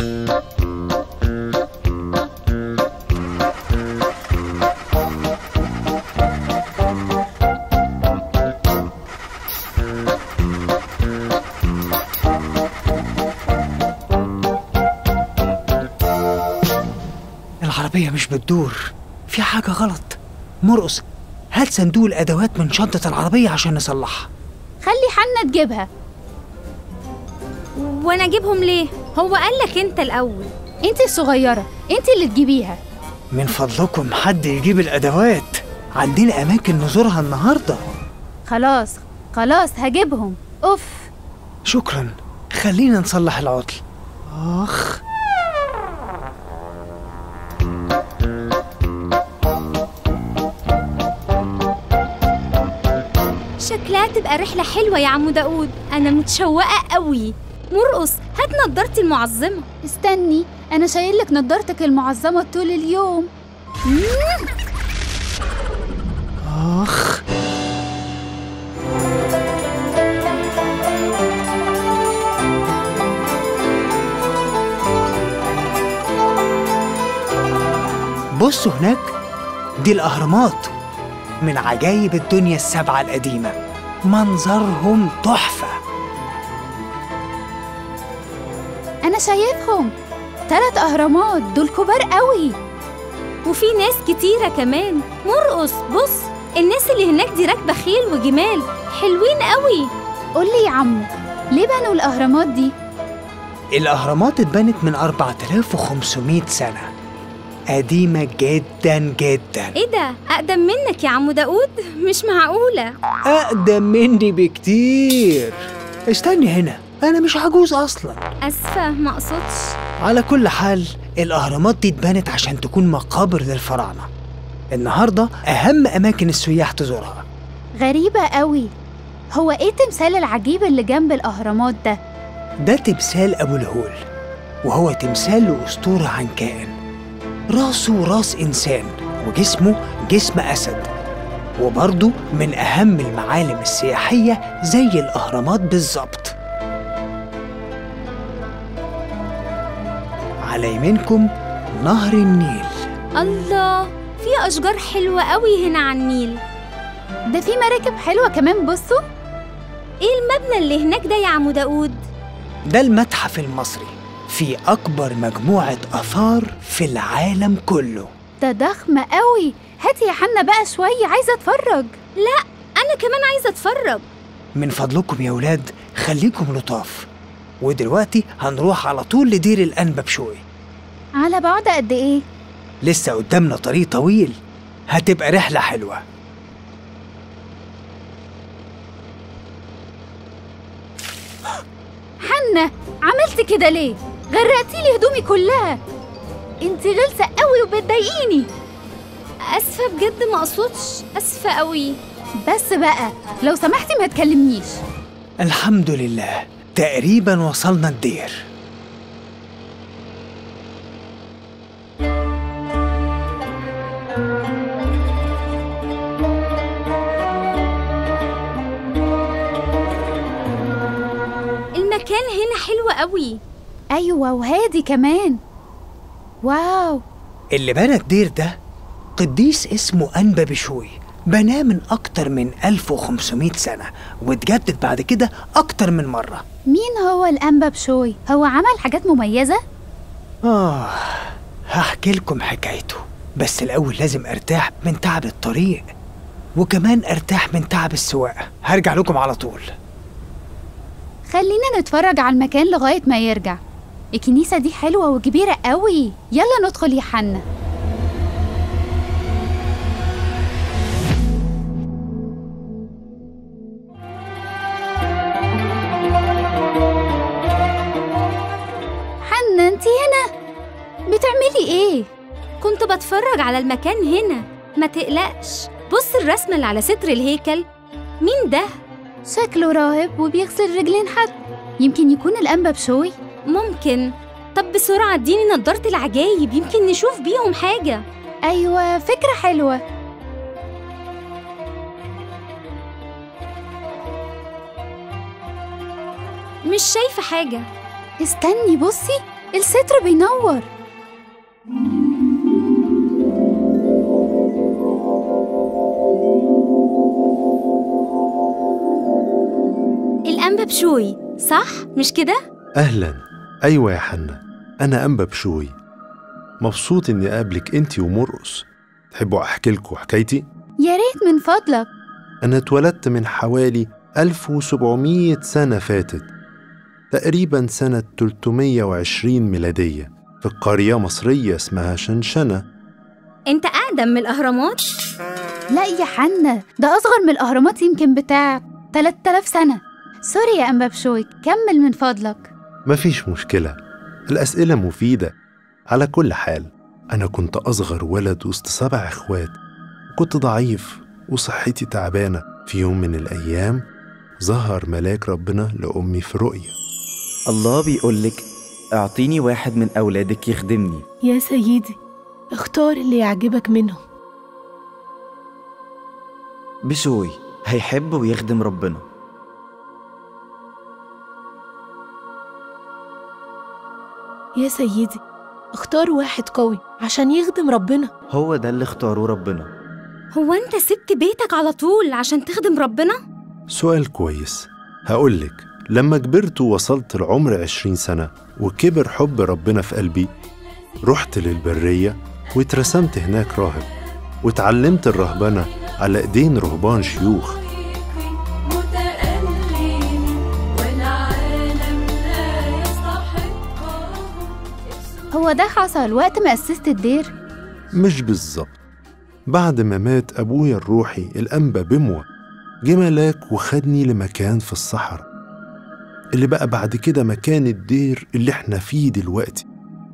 العربية مش بتدور في حاجة غلط مرقص هات صندوق الأدوات من شنطة العربية عشان نصلحها خلي حنة تجيبها وانا اجيبهم ليه هو قالك انت الاول انت الصغيرة انت اللي تجيبيها من فضلكم حد يجيب الأدوات عندنا أماكن نزورها النهاردة خلاص خلاص هجيبهم اوف شكرا خلينا نصلح العطل آخ شكلها تبقى رحلة حلوة يا عمو داود أنا متشوقة قوي مرقص هات نضارتي المعظمة استني انا شايل لك نضارتك المعظمة طول اليوم آخ بصوا هناك دي الأهرامات من عجائب الدنيا السبعة القديمة منظرهم تحفة انا شايفهم تلات اهرامات دول كبار قوي وفي ناس كتيرة كمان مرقص بص الناس اللي هناك دي راكبة خيل وجمال حلوين قوي قولي يا عمو ليه بنوا الاهرامات دي الأهرامات اتبنت من 4500 سنة قديمة جدا جدا ايه ده أقدم منك يا عمو داود مش معقولة أقدم مني بكتير استني هنا أنا مش عجوز أصلا أسفة ما أقصدش على كل حال الأهرامات دي اتبنت عشان تكون مقابر للفراعنة النهاردة أهم أماكن السياح تزورها غريبة قوي هو ايه التمثال العجيب اللي جنب الاهرامات ده ده تمثال أبو الهول وهو تمثال لأسطورة عن كائن راسه راس إنسان وجسمه جسم أسد وبرضه من أهم المعالم السياحية زي الأهرامات بالظبط على يمينكم نهر النيل الله في أشجار حلوة قوي هنا على النيل ده في مراكب حلوة كمان بصوا ايه المبنى اللي هناك ده يا عمو داود ده المتحف المصري في أكبر مجموعة آثار في العالم كله ده ضخم قوي هاتي يا حنة بقى شوية عايزة اتفرج لا أنا كمان عايزة أتفرج من فضلكم يا ولاد خليكم لطاف ودلوقتي هنروح على طول لدير الأنبا بشوي على بعد قد ايه لسه قدامنا طريق طويل هتبقى رحلة حلوة حنة عملت كده ليه غرقتي لي هدومي كلها انت غلسة قوي وبتضايقيني أسفة بجد ما أقصدش أسفة قوي بس بقى لو سمحتي ما تكلمنيش الحمد لله تقريبا وصلنا الدير المكان هنا حلو قوي ايوه وهادي كمان واو اللي بنى الدير ده قديس اسمه أنبا بشوي بناه من أكتر من 1500 سنة واتجدد بعد كده أكتر من مرة مين هو الأنبا بشوي هو عمل حاجات مميزة آه هحكي لكم حكايته بس الأول لازم أرتاح من تعب الطريق وكمان أرتاح من تعب السواقة هرجع لكم على طول خلينا نتفرج على المكان لغاية ما يرجع الكنيسة دي حلوة وكبيرة قوي يلا ندخل يا حنة حنة انتي هنا بتعملي ايه؟ كنت بتفرج على المكان هنا ما تقلقش بص الرسمة اللي على ستر الهيكل مين ده؟ شكله راهب وبيغسل رجلين حد يمكن يكون الأنبا بشوي ممكن طب بسرعة اديني نضارة العجايب يمكن نشوف بيهم حاجة أيوة فكرة حلوة مش شايفة حاجة استني بصي الستر بينور الأنبا بشوي صح مش كده؟ أهلا أيوة يا حنا أنا أنبا بشوي مبسوط إني أقابلك أنتي ومرقص تحبوا أحكي لكم حكايتي؟ يا ريت من فضلك أنا اتولدت من حوالي 1700 سنة فاتت تقريبا سنة 320 ميلادية في قرية مصرية اسمها شنشنة أنت أقدم من الأهرامات؟ لا يا حنا ده أصغر من الأهرامات يمكن بتاع 3000 سنة سوري يا أنبا بشوي كمل من فضلك مفيش مشكلة الأسئلة مفيدة على كل حال أنا كنت أصغر ولد وسط سبع إخوات كنت ضعيف وصحتي تعبانة في يوم من الأيام ظهر ملاك ربنا لأمي في رؤية الله بيقولك اعطيني واحد من أولادك يخدمني يا سيدي اختار اللي يعجبك منهم بشوي هيحب ويخدم ربنا يا سيدي اختار واحد قوي عشان يخدم ربنا هو ده اللي اختاره ربنا هو أنت سبت بيتك على طول عشان تخدم ربنا؟ سؤال كويس هقولك لما كبرت ووصلت لعمر عشرين سنة وكبر حب ربنا في قلبي رحت للبرية واترسمت هناك راهب واتعلمت الرهبنة على ايدين رهبان شيوخ هو ده حصل وقت ما أسست الدير مش بالظبط بعد ما مات أبويا الروحي الأنبا بموة جه ملاك وخدني لمكان في الصحراء اللي بقى بعد كده مكان الدير اللي احنا فيه دلوقتي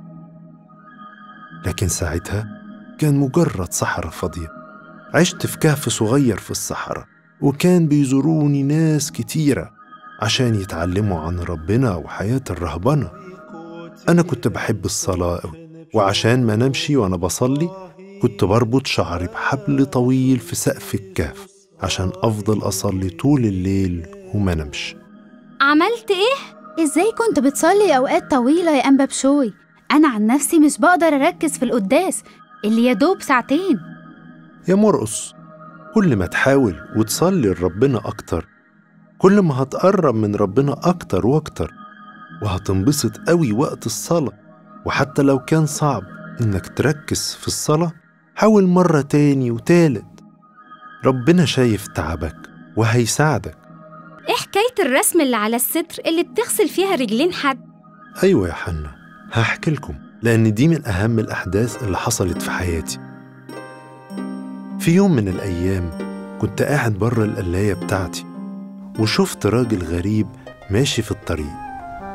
لكن ساعتها كان مجرد صحراء فاضية عشت في كهف صغير في الصحراء وكان بيزوروني ناس كتيرة عشان يتعلموا عن ربنا وحياة الرهبنة أنا كنت بحب الصلاة أوي وعشان ما نمشي وأنا بصلي كنت بربط شعري بحبل طويل في سقف الكهف عشان أفضل أصلي طول الليل وما نمش عملت إيه؟ إزاي كنت بتصلي أوقات طويلة يا أنبا بشوي أنا عن نفسي مش بقدر أركز في القداس اللي يا دوب ساعتين يا مرقص كل ما تحاول وتصلي لربنا أكتر كل ما هتقرب من ربنا أكتر وأكتر وهتنبسط قوي وقت الصلاة وحتى لو كان صعب إنك تركز في الصلاة حاول مرة تاني وتالت ربنا شايف تعبك وهيساعدك إيه حكاية الرسم اللي على الستر اللي بتغسل فيها رجلين حد؟ أيوة يا حنا هحكي لكم لأن دي من أهم الأحداث اللي حصلت في حياتي في يوم من الأيام كنت قاعد بره القلاية بتاعتي وشفت راجل غريب ماشي في الطريق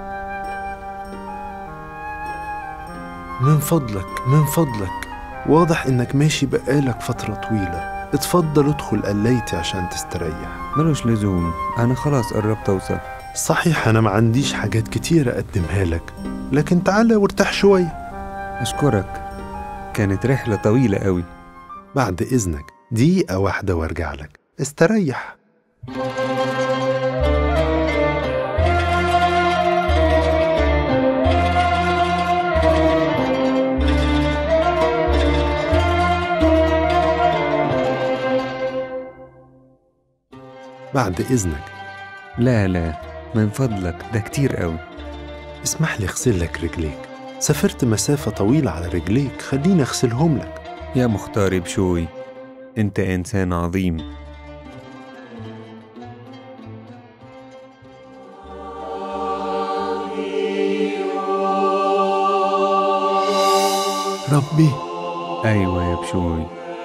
من فضلك من فضلك واضح إنك ماشي بقالك فترة طويلة اتفضل ادخل قلايتي عشان تستريح ملوش لزوم أنا خلاص قربت أوصل صحيح أنا ما عنديش حاجات كتيرة أقدمها لك لكن تعالى وارتاح شوية أشكرك كانت رحلة طويلة قوي بعد إذنك دقيقة واحدة وارجع لك استريح بعد إذنك لا لا من فضلك ده كتير قوي اسمح لي أغسل لك رجليك سافرت مسافة طويلة على رجليك خليني أغسلهم لك يا مختار بشوي أنت إنسان عظيم ربي أيوة يا بشوي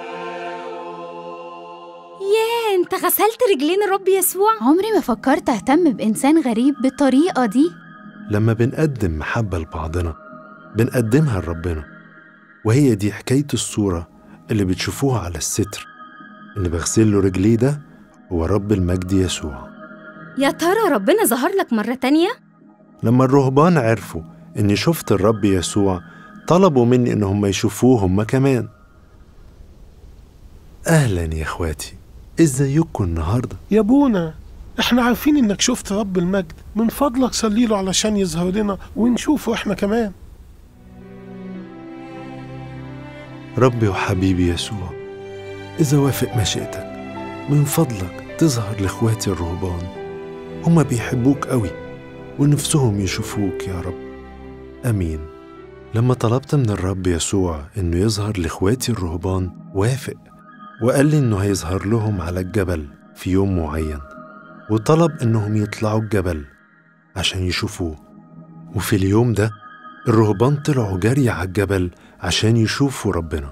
ياه أنت غسلت رجلين الرب يسوع؟ عمري ما فكرت أهتم بإنسان غريب بالطريقة دي لما بنقدم محبة لبعضنا بنقدمها لربنا وهي دي حكاية الصورة اللي بتشوفوها على الستر اللي بغسل له رجليه ده هو رب المجد يسوع يا ترى ربنا ظهر لك مرة تانية؟ لما الرهبان عرفوا إني شفت الرب يسوع طلبوا مني إنهم يشوفوه هما كمان أهلا يا إخواتي إزيكم النهاردة يا بونا احنا عارفين انك شفت رب المجد من فضلك صلي له علشان يظهر لنا ونشوفه احنا كمان ربي وحبيبي يسوع إذا وافق مشيئتك من فضلك تظهر لإخواتي الرهبان هما بيحبوك قوي ونفسهم يشوفوك يا رب أمين لما طلبت من الرب يسوع إنه يظهر لإخواتي الرهبان وافق وقال لي إنه هيظهر لهم على الجبل في يوم معين وطلب إنهم يطلعوا الجبل عشان يشوفوه وفي اليوم ده الرهبان طلعوا جري على الجبل عشان يشوفوا ربنا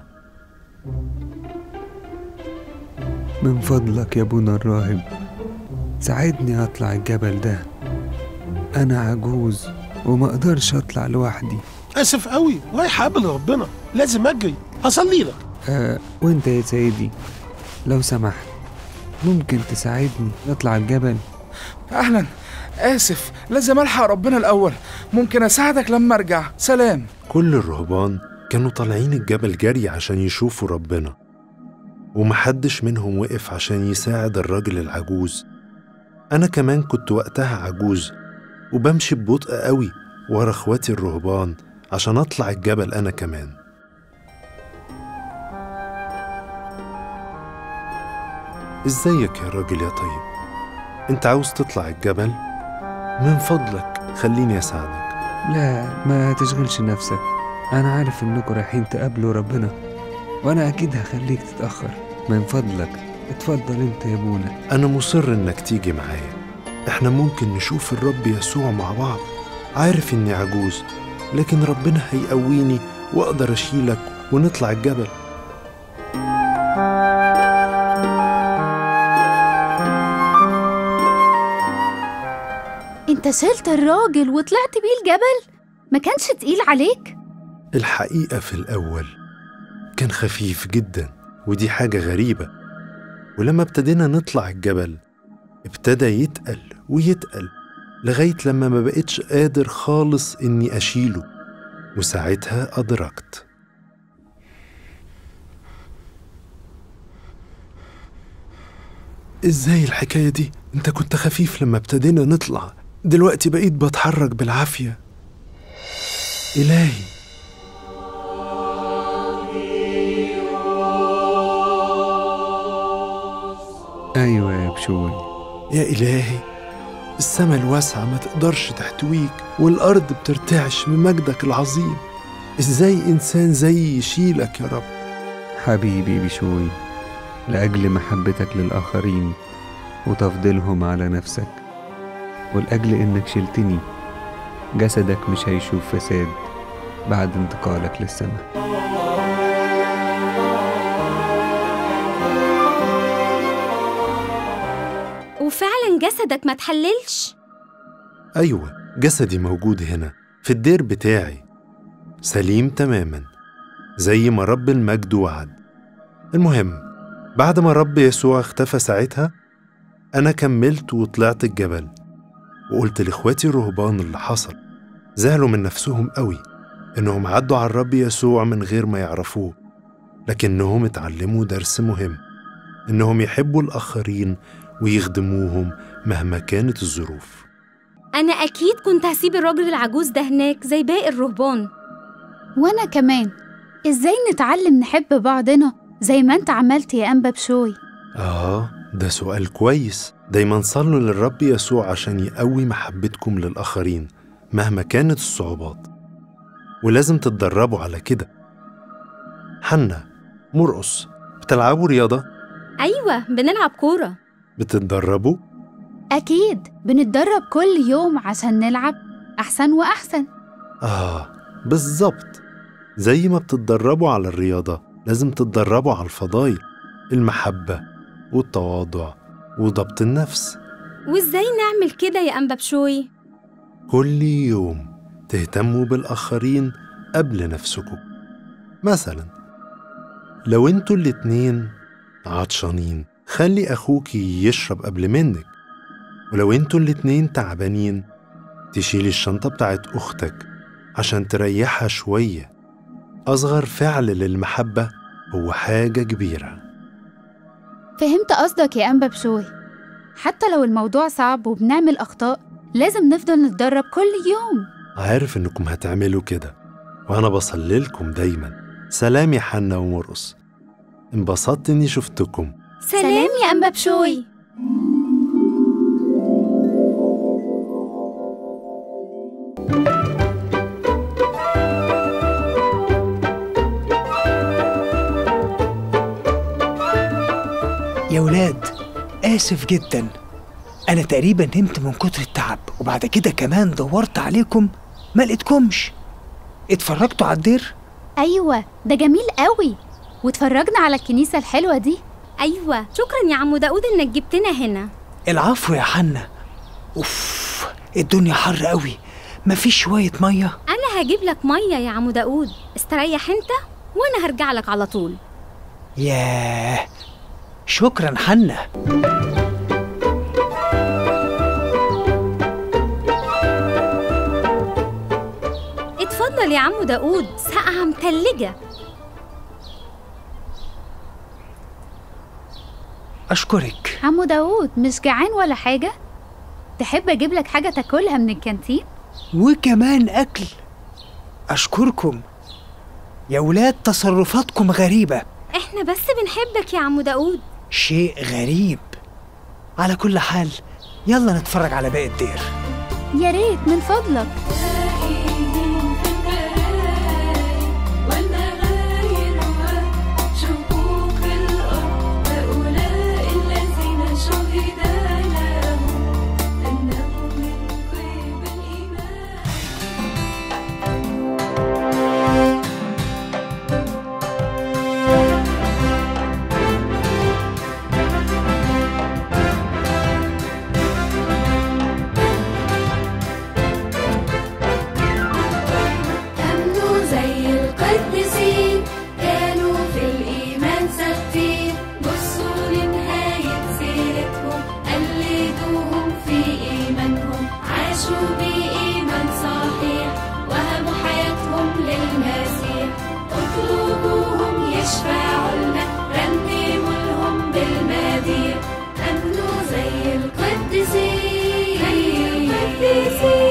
من فضلك يا ابونا الراهب ساعدني اطلع الجبل ده انا عجوز وما اقدرش اطلع لوحدي اسف قوي رايح اقابل ربنا لازم اجري هصلي لك آه وانت يا سيدي لو سمحت ممكن تساعدني اطلع الجبل اهلا اسف لازم الحق ربنا الاول ممكن اساعدك لما ارجع سلام كل الرهبان كانوا طالعين الجبل جري عشان يشوفوا ربنا ومحدش منهم وقف عشان يساعد الراجل العجوز أنا كمان كنت وقتها عجوز وبمشي ببطء قوي ورا اخواتي الرهبان عشان أطلع الجبل أنا كمان ازيك يا راجل يا طيب انت عاوز تطلع الجبل من فضلك خليني اساعدك لا ما تشغلش نفسك انا عارف انكم رايحين تقابلوا ربنا وانا اكيد هخليك تتاخر من فضلك اتفضل انت يا ابونا انا مصر انك تيجي معايا احنا ممكن نشوف الرب يسوع مع بعض عارف اني عجوز لكن ربنا هيقويني واقدر اشيلك ونطلع الجبل انت شلت الراجل وطلعت بيه الجبل ما كانش تقيل عليك الحقيقة في الأول كان خفيف جدا ودي حاجة غريبة ولما ابتدينا نطلع الجبل ابتدى يتقل ويتقل لغاية لما ما بقتش قادر خالص إني أشيله وساعتها أدركت إزاي الحكاية دي؟ أنت كنت خفيف لما ابتدينا نطلع دلوقتي بقيت بتحرك بالعافية إلهي ايوه يا بشوي يا إلهي السماء الواسعة ما تقدرش تحتويك والأرض بترتعش من مجدك العظيم إزاي إنسان زيي يشيلك يا رب حبيبي بشوي لاجل محبتك للاخرين وتفضيلهم على نفسك ولاجل انك شلتني جسدك مش هيشوف فساد بعد انتقالك للسماء وفعلا جسدك ما تحللش أيوة جسدي موجود هنا في الدير بتاعي سليم تماما زي ما رب المجد وعد المهم بعد ما رب يسوع اختفى ساعتها أنا كملت وطلعت الجبل وقلت لإخواتي الرهبان اللي حصل زعلوا من نفسهم قوي إنهم عدوا على الرب يسوع من غير ما يعرفوه لكنهم اتعلموا درس مهم إنهم يحبوا الآخرين ويخدموهم مهما كانت الظروف أنا أكيد كنت هسيب الراجل العجوز ده هناك زي باقي الرهبان وانا كمان ازاي نتعلم نحب بعضنا زي ما انت عملت يا انبا بشوي آه ده سؤال كويس دايما صلوا للرب يسوع عشان يقوي محبتكم للآخرين مهما كانت الصعوبات ولازم تتدربوا على كده حنا مرقص بتلعبوا رياضة أيوة بنلعب كورة بتتدربوا اكيد بنتدرب كل يوم عشان نلعب احسن واحسن آه بالظبط زي ما بتتدربوا على الرياضة لازم تتدربوا على الفضايل المحبة والتواضع وضبط النفس وإزاي نعمل كده يا أنبا بشوي؟ كل يوم تهتموا بالآخرين قبل نفسكم مثلا لو انتوا الاتنين عطشانين خلي أخوكي يشرب قبل منك ولو انتوا الاتنين تعبانين تشيلي الشنطة بتاعت أختك عشان تريحها شوية أصغر فعل للمحبة هو حاجة كبيرة فهمت قصدك يا انبا بشوي حتى لو الموضوع صعب وبنعمل اخطاء لازم نفضل نتدرب كل يوم عارف إنكم هتعملوا كده وأنا بصلي لكم دايما سلام يا حنا ومرقص انبسطت إني شفتكم سلام يا أنبا بشوي يا ولاد آسف جدا أنا تقريبا نمت من كتر التعب وبعد كده كمان دورت عليكم ما لقيتكمش اتفرجتوا على الدير؟ أيوة ده جميل قوي واتفرجنا على الكنيسة الحلوة دي أيوة شكرا يا عمو داود إنك جبتنا هنا العفو يا حنا اوف الدنيا حر قوي مفيش شوية مية أنا هجيب لك مية يا عمو داود استريح أنت وأنا هرجع لك على طول ياه شكرا حنا اتفضل يا عمو داود ساقعة متلجة أشكرك عمو داود مش جعان ولا حاجة تحب أجيب لك حاجة تاكلها من الكانتين وكمان أكل أشكركم يا ولاد تصرفاتكم غريبة احنا بس بنحبك يا عمو داود شيء غريب على كل حال يلا نتفرج على باقي الدير يا ريت من فضلك شقوق الأرض هؤلاء الذين شهد لهم أنهم من قبل الإيمان كانوا زي القديسين كانوا في الإيمان ثابتين بصوا لنهاية سيرتهم قلدوهم في إيمانهم عاشوا بإيمان صحيح وهبوا حياتهم للمسيح اطلبوهم يشفعوا لنا رنموا لهم بالمديح أمنوا زي القديسين زي القديسين